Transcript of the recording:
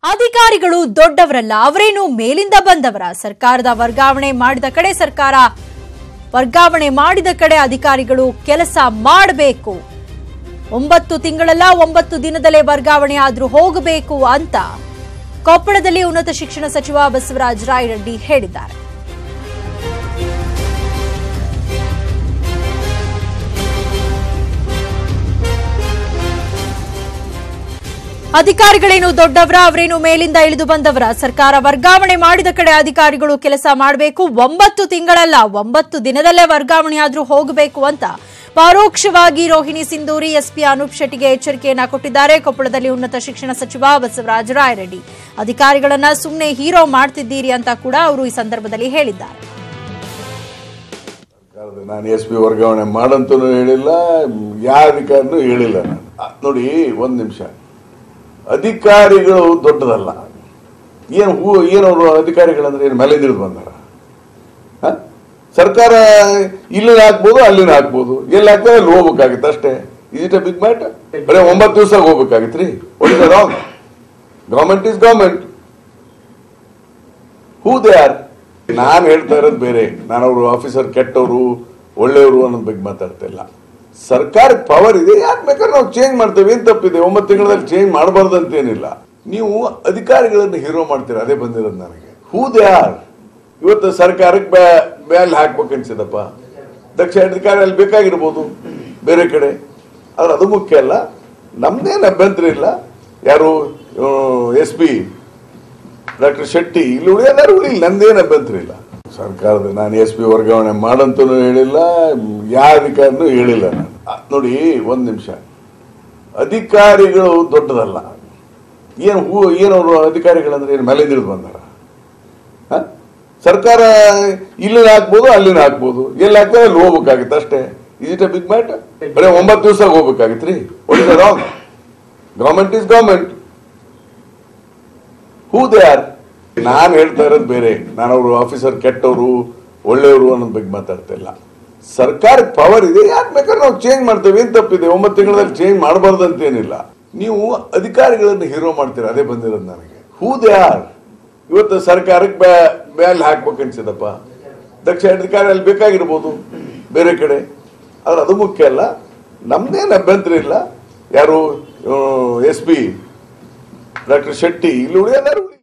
ಅಧಿಕಾರಿಗಳು ದೊಡ್ಡವರಲ್ಲ ಅವರೇನು ಮೇಲಿಂದ ಬಂದವರ ಸರ್ಕಾರದ ವರ್ಗಾವಣೆ ಮಾಡಿದ ಕಡೆ ಸರ್ಕಾರ ವರ್ಗಾವಣೆ ಮಾಡಿದ ಕಡೆ ಅಧಿಕಾರಿಗಳು ಕೆಲಸ ಮಾಡಬೇಕು ಒಂಬತ್ತು ತಿಂಗಳಲ್ಲ ಒಂಬತ್ತು ದಿನದಲ್ಲೇ ವರ್ಗಾವಣೆ ಆದ್ರೂ ಹೋಗಬೇಕು ಅಂತ ಕೊಪ್ಪಳದಲ್ಲಿ ಉನ್ನತ ಶಿಕ್ಷಣ ಸಚಿವ ಬಸವರಾಜ ರಾಯರೆಡ್ಡಿ ಹೇಳಿದ್ದಾರೆ ಅಧಿಕಾರಿಗಳೇನು ದೊಡ್ಡವರ ಅವರೇನು ಮೇಲಿಂದ ಇಳಿದು ಬಂದವರ ಸರ್ಕಾರ ವರ್ಗಾವಣೆ ಮಾಡಿದ ಕಡೆ ಅಧಿಕಾರಿಗಳು ಕೆಲಸ ಮಾಡಬೇಕು ಒಂಬತ್ತು ತಿಂಗಳಲ್ಲ ಒಂಬತ್ತು ದಿನದಲ್ಲೇ ವರ್ಗಾವಣೆ ಆದ್ರೂ ಹೋಗಬೇಕು ಅಂತ ಪರೋಕ್ಷವಾಗಿ ರೋಹಿಣಿ ಸಿಂಧೂರಿ ಎಸ್ಪಿ ಅನೂಪ್ ಶೆಟ್ಟಿಗೆ ಎಚ್ಚರಿಕೆಯನ್ನ ಕೊಟ್ಟಿದ್ದಾರೆ ಕೊಪ್ಪಳದಲ್ಲಿ ಉನ್ನತ ಶಿಕ್ಷಣ ಸಚಿವ ಬಸವರಾಜ ರಾಯರೆಡ್ಡಿ ಅಧಿಕಾರಿಗಳನ್ನ ಸುಮ್ಮನೆ ಹೀರೋ ಮಾಡ್ತಿದ್ದೀರಿ ಅಂತ ಕೂಡ ಅವರು ಈ ಸಂದರ್ಭದಲ್ಲಿ ಹೇಳಿದ್ದಾರೆ ಸರ್ಕಾರದ ನಾನು ಎಸ್ ಪಿ ವರ್ಗಾವಣೆ ಮಾಡಂತೂ ಹೇಳಿಲ್ಲ ಯಾವ ಅಧಿಕಾರಿನೂ ಹೇಳಿಲ್ಲ ನಾನು ಆ, ನೋಡಿ ಒಂದು ನಿಮಿಷ ಅಧಿಕಾರಿಗಳು ದೊಡ್ಡದಲ್ಲ ಏನು ಹೂ ಏನವರು ಅಧಿಕಾರಿಗಳಂದ್ರೆ ಏನು ಮೇಲೆ ನಿಲ್ದು ಬಂದಾರ ಹ? ಸರ್ಕಾರ ಇಲ್ಲಿ ಹಾಕ್ಬೋದು ಅಲ್ಲಿನ ಹಾಕ್ಬೋದು ಎಲ್ಲಿ ಹಾಕ್ತಾರೆ ಅಲ್ಲಿ ಹೋಗ್ಬೇಕಾಗಿತ್ತು ಅಷ್ಟೇ ಇಸ್ ಬಿಗ್ ಮ್ಯಾಟರ್ ಬರೀ ಒಂಬತ್ತು ದಿವಸ ಹೋಗ್ಬೇಕಾಗಿತ್ತು ರೀ ಒಳ್ಳೆ wrong government is government who they are ನಾನು ಹೇಳ್ತಾ ಇರೋದು ಬೇರೆ ನಾನು ಅವರು ಆಫೀಸರ್ ಕೆಟ್ಟವರು ಒಳ್ಳೆಯವರು ಅನ್ನೋದ್ ಬಗ್ಗೆ ಮಾತಾಡ್ತಾ ಇಲ್ಲ ಸರ್ಕಾರಕ್ಕೆ ಪವರ್ ಇದೆ ಯಾಕೆ ಬೇಕಾದ್ರೆ ನಾವು ಚೇಂಜ್ ಮಾಡ್ತೇವೆ ಏನ್ ತಪ್ಪಿದೆ ಒಂಬತ್ತು ತಿಂಗಳಲ್ಲಿ ಚೇಂಜ್ ಮಾಡಬಾರ್ದು ಅಂತ ಏನಿಲ್ಲ ನೀವು ಅಧಿಕಾರಿಗಳನ್ನು ಹೀರೋ ಮಾಡ್ತೀರಾ ಅದೇ ಬಂದಿರೋದು ನನಗೆ ಹೂ ದೇ ಆರ್ ಇವತ್ತು ಸರ್ಕಾರಕ್ಕೆ ಬೇ- ಮೇಲೆ ಹಾಕ್ಬೇಕು ಅನ್ಸಿದಪ್ಪ ದಕ್ಷ ಅಧಿಕಾರಿ ಅಲ್ಲಿ ಬೇಕಾಗಿರ್ಬೋದು ಬೇರೆ ಕಡೆ ಆದ್ರೆ ಅದು ಮುಖ್ಯ ಅಲ್ಲ ನಮ್ದೇನು ಅಭ್ಯಂತರ ಇಲ್ಲ ಯಾರು ಎಸ್ ಪಿ ಡಾಕ್ಟರ್ ಶೆಟ್ಟಿ ಇಲ್ಲಿ ಉಳಿಯೋದಾರು ಉಳಿ ನಂದೇನು ಅಭ್ಯಂತರ ಇಲ್ಲ ಸರ್ಕಾರದ ನಾನು ಎಸ್ ಪಿ ವರ್ಗಾವಣೆ ಮಾಡಂತೂ ಹೇಳಿಲ್ಲ ಯಾವ ಅಧಿಕಾರಿನೂ ಹೇಳಿಲ್ಲ ನಾನು ಆ, ನೋಡಿ ಒಂದು ನಿಮಿಷ ಅಧಿಕಾರಿಗಳು ದೊಡ್ಡದಲ್ಲ ಏನು ಹೂ ಏನವರು ಅಧಿಕಾರಿಗಳಂದ್ರೆ ಏನು ಮೇಲೆ ನಿಲ್ದು ಬಂದಾರ ಹ? ಸರ್ಕಾರ ಇಲ್ಲಿ ಹಾಕ್ಬೋದು ಅಲ್ಲಿನ ಹಾಕ್ಬೋದು ಎಲ್ಲಿ ಹಾಕ್ತಾರೆ ಅಲ್ಲಿ ಹೋಗ್ಬೇಕಾಗಿತ್ತು ಅಷ್ಟೇ ಇಸ್ ಬಿಗ್ ಮ್ಯಾಟರ್ ಬರೀ ಒಂಬತ್ತು ದಿವಸ ಹೋಗ್ಬೇಕಾಗಿತ್ತು ರೀ ಒಳ್ಳೆ wrong government is government who they are ನಾನು ಹೇಳ್ತಾ ಇರೋದು ಬೇರೆ ನಾನು ಅವರು ಆಫೀಸರ್ ಕೆಟ್ಟವರು ಒಳ್ಳೆಯವರು ಅನ್ನೋದ್ ಬಗ್ಗೆ ಮಾತಾಡ್ತಾ ಇಲ್ಲ ಸರ್ಕಾರಕ್ಕೆ ಪವರ್ ಇದೆ ಯಾಕೆ ಬೇಕಾದ್ರೆ ನಾವು ಚೇಂಜ್ ಮಾಡ್ತೇವೆ ಏನ್ ತಪ್ಪಿದೆ ಒಂಬತ್ತು ತಿಂಗಳಲ್ಲಿ ಚೇಂಜ್ ಮಾಡಬಾರ್ದು ಅಂತ ಏನಿಲ್ಲ ನೀವು ಅಧಿಕಾರಿಗಳನ್ನು ಹೀರೋ ಮಾಡ್ತೀರಾ ಅದೇ ಬಂದಿರೋದು ನನಗೆ ಹೂ ದೇ ಆರ್ ಇವತ್ತು ಸರ್ಕಾರಕ್ಕೆ ಬೇ- ಮೇಲೆ ಹಾಕ್ಬೇಕು ಅನ್ಸಿದಪ್ಪ ದಕ್ಷ ಅಧಿಕಾರಿ ಅಲ್ಲಿ ಬೇಕಾಗಿರ್ಬೋದು ಬೇರೆ ಕಡೆ ಆದ್ರೆ ಅದು ಮುಖ್ಯ ಅಲ್ಲ ನಮ್ದೇನು ಅಭ್ಯಂತರ ಇಲ್ಲ ಯಾರು ಎಸ್ ಪಿ ಡಾಕ್ಟರ್ ಶೆಟ್ಟಿ ಇಲ್ಲಿ ಉಳಿಯೋದಾರು ಉಳಿ